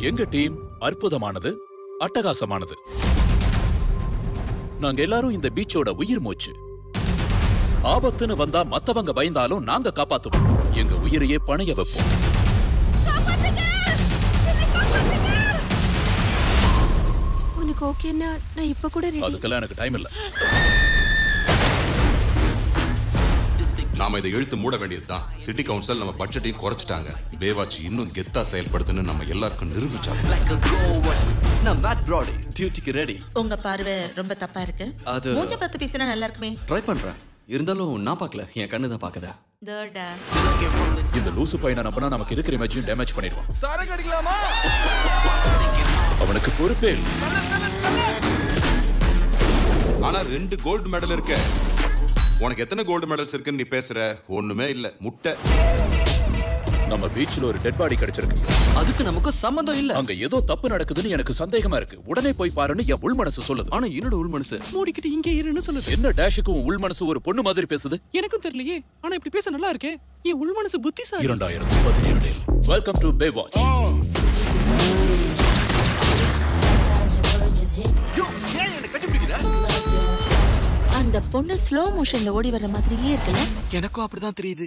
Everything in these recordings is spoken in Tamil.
எங்க டீம் அற்புதமானது அட்டகாசமானது நாங்க எல்லாரும் இந்த பீச்சோட உயிர் மூச்சு ஆபத்துன்னு வந்தா மத்தவங்க பயந்தாலும் நாங்க காப்பாத்துவோம் எங்க உயிரையே பணைய வைப்போம் உனக்கு ஓகேன்னா நான் இப்ப கூட ரெடி அதுக்கெல்லாம் எனக்கு டைம் இல்ல நாம இதை இழுத்து மூட வேண்டியதுதான் சிட்டி கவுன்சில் நம்ம பட்ஜெட்டையும் குறைச்சிட்டாங்க பேவாட்சி இன்னும் கெத்தா செயல்படுதுன்னு நம்ம எல்லாருக்கும் நிரூபிச்சாங்க நான் மேட் ப்ராடி டியூட்டிக்கு ரெடி உங்க பார்வை ரொம்ப தப்பா இருக்கு அது- மூஞ்ச பார்த்து பேசினா நல்லா இருக்குமே ட்ரை பண்றேன் இருந்தாலும் நான் பார்க்கல என் கண்ணு தான் பார்க்குதா தேர்டா இந்த லூசு பையனை நம்பினா நமக்கு இருக்கிற இமேஜையும் டேமேஜ் பண்ணிடுவான் சரக்கு அடிக்கலாமா அவனுக்கு பொறுப்பே இல்லை ஆனா ரெண்டு கோல்டு மெடல் இருக்க உனக்கு எத்தனை கோல்டு மெடல்ஸ் இருக்குன்னு நீ பேசுற ஒண்ணுமே இல்ல முட்டை நம்ம பீச்ல ஒரு டெட் பாடி கிடைச்சிருக்கு அதுக்கு நமக்கு சம்மந்தம் இல்ல அங்க ஏதோ தப்பு நடக்குதுன்னு எனக்கு சந்தேகமா இருக்கு உடனே போய் பாருன்னு என் உள் மனசு சொல்லுது ஆனா என்னோட உள் மனசு மூடிக்கிட்டு இங்கே இருன்னு சொல்லுது என்ன டேஷுக்கும் உள் மனசு ஒரு பொண்ணு மாதிரி பேசுது எனக்கும் தெரியலையே ஆனா இப்படி பேச நல்லா இருக்கே என் உள் மனசு புத்திசாலி இரண்டாயிரத்தி பதினேழில் வெல்கம் டு பே வாட்ச் ஏன் என்ன கட்டி பிடிக்கிற அந்த பொண்ணு ஸ்லோ மோஷன்ல ஓடி வர்ற மாதிரியே இருக்குல்ல எனக்கும் அப்படிதான் தெரியுது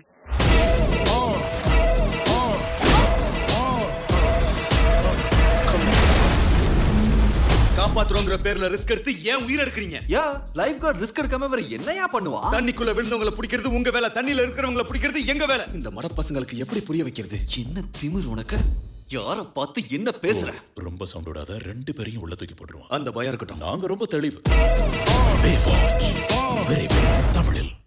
காப்பாத்துறோங்கிற பேர்ல ரிஸ்க் எடுத்து ஏன் உயிர் எடுக்கிறீங்க யா லைஃப் கார்டு ரிஸ்க் எடுக்காம வேற என்னையா பண்ணுவா தண்ணிக்குள்ள விழுந்தவங்கள பிடிக்கிறது உங்க வேலை தண்ணியில இருக்கிறவங்கள பிடிக்கிறது எங்க வேலை இந்த மட பசங்களுக்கு எப்படி புரிய வைக்கிறது என்ன திமிர் உனக்கு யார பார்த்து என்ன பேசுற ரொம்ப சவுண்ட் விடாத ரெண்டு பேரையும் உள்ள தூக்கி போட்டுருவான் அந்த பயம் இருக்கட்டும் நாங்க ரொம்ப தெளிவு பே வாட்ச் விரைவில் தமிழில்